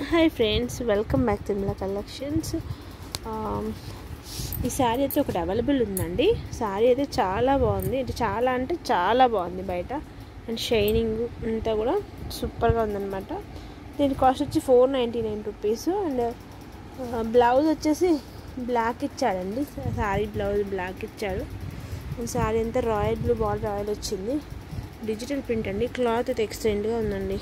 hi friends welcome back Tirumala collections ఈ శారీ అయితే ఒకటి అవైలబుల్ ఉందండి శారీ అయితే చాలా బాగుంది అంటే చాలా అంటే చాలా బాగుంది బయట అండ్ షైనింగ్ అంతా కూడా సూపర్గా ఉందన్నమాట దీని కాస్ట్ వచ్చి four ninety nine rupees and blouse వచ్చేసి బ్లాక్ ఇచ్చాడండి శారీ బ్లౌజ్ బ్లాక్ ఇచ్చాడు శారీ అంతా రాయల్ బ్లూ బార్డర్ రాయల్ వచ్చింది డిజిటల్ ప్రింట్ అండి క్లాత్ అయితే ఎక్సలెంట్గా ఉందండి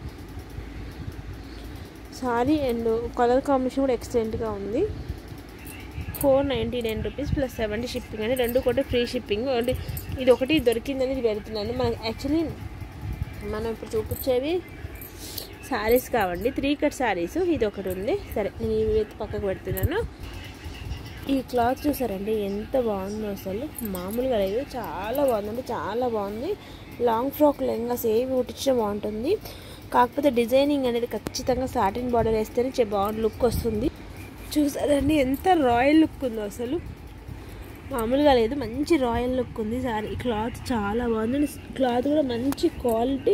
సారీ అండ్ కలర్ కాంబినేషన్ కూడా ఎక్సలెంట్గా ఉంది four ninety nine rupees plus seventy shipping అండి రెండు కూడా ఫ్రీ షిప్పింగ్ అంటే ఇది ఒకటి దొరికిందని ఇది పెడుతున్నాను మనకి యాక్చువల్లీ మనం ఇప్పుడు చూపించేవి శారీస్ కావండి త్రీ కట్ శారీస్ ఇది ఒకటి ఉంది సరే నేను ఇవి అయితే పక్కకు పెడుతున్నాను ఈ క్లాత్ చూసారండి ఎంత బాగుందో అసలు మామూలుగా లేదు చాలా బాగుందండి చాలా బాగుంది లాంగ్ ఫ్రాక్ లెంగాస్ ఏవి కుట్టించినా బాగుంటుంది కాకపోతే డిజైనింగ్ అనేది ఖచ్చితంగా సాటిన్ బార్డర్ వేస్తేనే బాగుంది లుక్ వస్తుంది చూసారండి ఎంత రాయల్ లుక్ ఉందో అసలు మామూలుగా లేదు మంచి రాయల్ లుక్ ఉంది సారీ క్లాత్ చాలా బాగుంది క్లాత్ కూడా మంచి క్వాలిటీ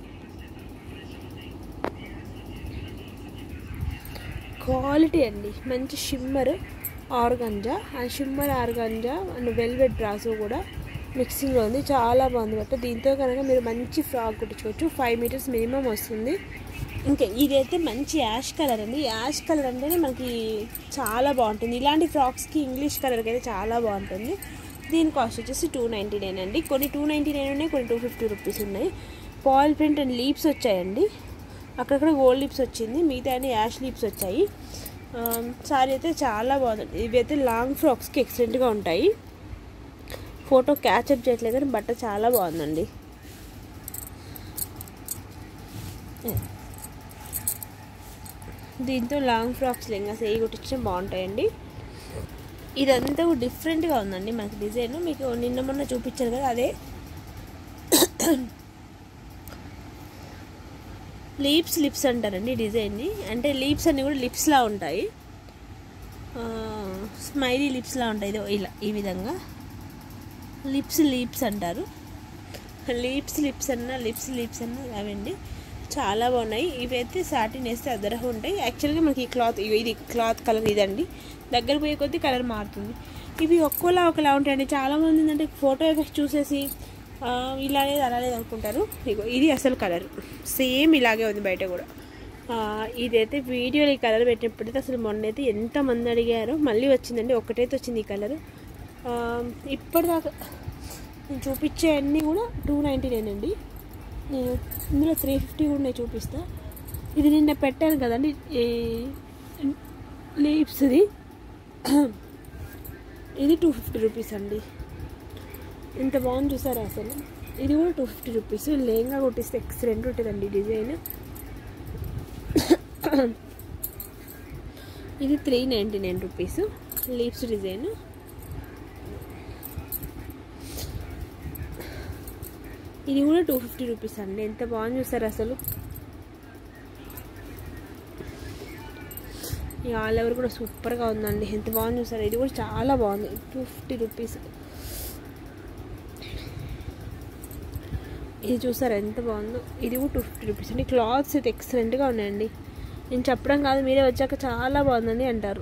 క్వాలిటీ అండి మంచి shimmer organza and shimmer organza and velvet brasso కూడా మిక్సింగ్లో ఉంది చాలా బాగుంది బట్ దీంతో కనుక మీరు మంచి ఫ్రాక్ కుట్టించుకోవచ్చు ఫైవ్ మీటర్స్ మినిమం వస్తుంది ఇంకా ఇదైతే మంచి యాష్ కలర్ అండి యాష్ కలర్ అంటేనే మనకి చాలా బాగుంటుంది ఇలాంటి ఫ్రాక్స్కి ఇంగ్లీష్ కలర్కి అయితే చాలా బాగుంటుంది దీని కాస్ట్ వచ్చేసి టూ నైంటీ నైన్ అండి కొన్ని టూ నైంటీ నైన్ ఉన్నాయి కొన్ని టూ ఫిఫ్టీ రూపీస్ ఉన్నాయి పాయిల్ ప్రింట్ అండ్ లీప్స్ వచ్చాయండి అక్కడక్కడ గోల్డ్ లీప్స్ వచ్చింది మిగతా అన్ని యాష్ లీప్స్ వచ్చాయి సారీ అయితే చాలా బాగుంది ఇవి అయితే లాంగ్ ఫ్రాక్స్కి ఎక్సలెంట్గా ఉంటాయి ఫోటో క్యాచప్ చేయట్లేదు కానీ బట్ట చాలా బాగుందండి దీంతో లాంగ్ ఫ్రాక్స్ లెంగాస్ ఏ కుట్టించినా బాగుంటాయండి ఇదంతా డిఫరెంట్గా ఉందండి మనకి డిజైన్ మీకు నిన్న మొన్న చూపించారు కదా అదే లీప్స్ లిప్స్ అంటారండి డిజైన్ని అంటే లీప్స్ అన్నీ కూడా లిప్స్లా ఉంటాయి స్మైలీ లిప్స్లా ఉంటాయి ఇది ఇలా ఈ విధంగా లిప్స్ లిప్స్ అంటారు లిప్స్ లిప్స్ అన్న లిప్స్ లిప్స్ అన్న అవండి చాలా బాగున్నాయి ఇవైతే సాటిన్ వేస్తే అదరహం ఉంటాయి యాక్చువల్గా మనకి ఈ క్లాత్ ఇది క్లాత్ కలర్ ఇదండి దగ్గర పోయే కొద్దీ కలర్ మారుతుంది ఇవి ఒక్కోలా ఒకలా ఉంటాయండి చాలామంది ఏంటంటే ఫోటో ఎఫెక్ట్ చూసేసి ఇలా లేదు అలా లేదు అనుకుంటారు ఇగో ఇది అసలు కలర్ సేమ్ ఇలాగే ఉంది బయట కూడా ఇదైతే వీడియోలో ఈ కలర్ పెట్టినప్పుడైతే అసలు మొన్న అయితే ఎంతమంది అడిగారో మళ్ళీ వచ్చిందండి ఒకటైతే వచ్చింది ఈ కలర్ ఇప్పటిదాకా నేను చూపించే అన్నీ కూడా టూ నైంటీ నైన్ అండి నేను ఇందులో త్రీ ఫిఫ్టీ కూడా నేను చూపిస్తా ఇది నిన్న పెట్టాను కదండి లీప్స్ది ఇది టూ ఫిఫ్టీ రూపీస్ అండి ఇంత బాగుంది చూసారా అసలు ఇది కూడా టూ ఫిఫ్టీ రూపీస్ లేంగా కొట్టిస్తే ఎక్సలెంట్ ఉంటుందండి డిజైన్ ఇది three ninety nine rupees leaps design ఇది కూడా టూ ఫిఫ్టీ రూపీస్ అండి ఎంత బాగుంది చూసారు అసలు ఈ ఆల్ ఓవర్ కూడా సూపర్గా ఉందండి ఎంత బాగుంది చూసారు ఇది కూడా చాలా బాగుంది టూ ఫిఫ్టీ రూపీస్ ఇది చూసారా ఎంత బాగుందో ఇది కూడా టూ ఫిఫ్టీ రూపీస్ అండి క్లాత్స్ అయితే ఎక్సలెంట్గా ఉన్నాయండి నేను చెప్పడం కాదు మీరే వచ్చాక చాలా బాగుందండి అంటారు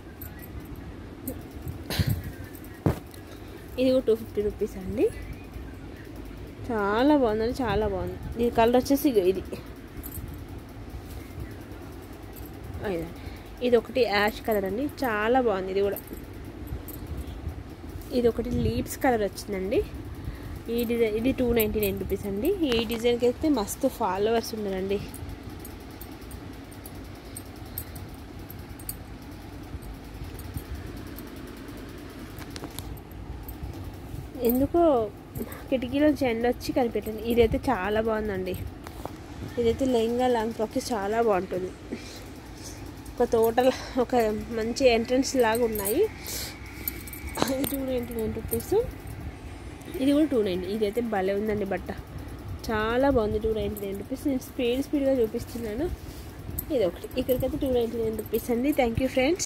ఇది కూడా టూ ఫిఫ్టీ రూపీస్ అండి చాలా బాగుందండి చాలా బాగుంది దీని కలర్ వచ్చేసి ఇది ఇది ఒకటి యాష్ కలర్ అండి చాలా బాగుంది ఇది కూడా ఇది ఒకటి లీప్స్ కలర్ వచ్చిందండి ఈ డిజైన్ ఇది టూ నైంటీ నైన్ రూపీస్ అండి ఈ డిజైన్కి అయితే మస్తు ఫాలోవర్స్ ఉన్నారండి ఎందుకో కిటికీలోంచి ఎండ వచ్చి కనిపెట్టింది ఇదైతే చాలా బాగుందండి ఇదైతే లెంగా లాంగ్ ఫ్రాక్స్ చాలా బాగుంటుంది ఒక తోటల ఒక మంచి ఎంట్రన్స్ లాగా ఉన్నాయి టూ నైంటీ నైన్ రూపీస్ ఇది కూడా టూ నైంటీ ఇదైతే భలే ఉందండి బట్ట చాలా బాగుంది టూ నైంటీ నైన్ రూపీస్ నేను స్పీడ్ స్పీడ్గా చూపిస్తున్నాను ఇది ఒకటి ఇక్కడికైతే టూ నైంటీ నైన్ రూపీస్ అండి థ్యాంక్ యూ ఫ్రెండ్స్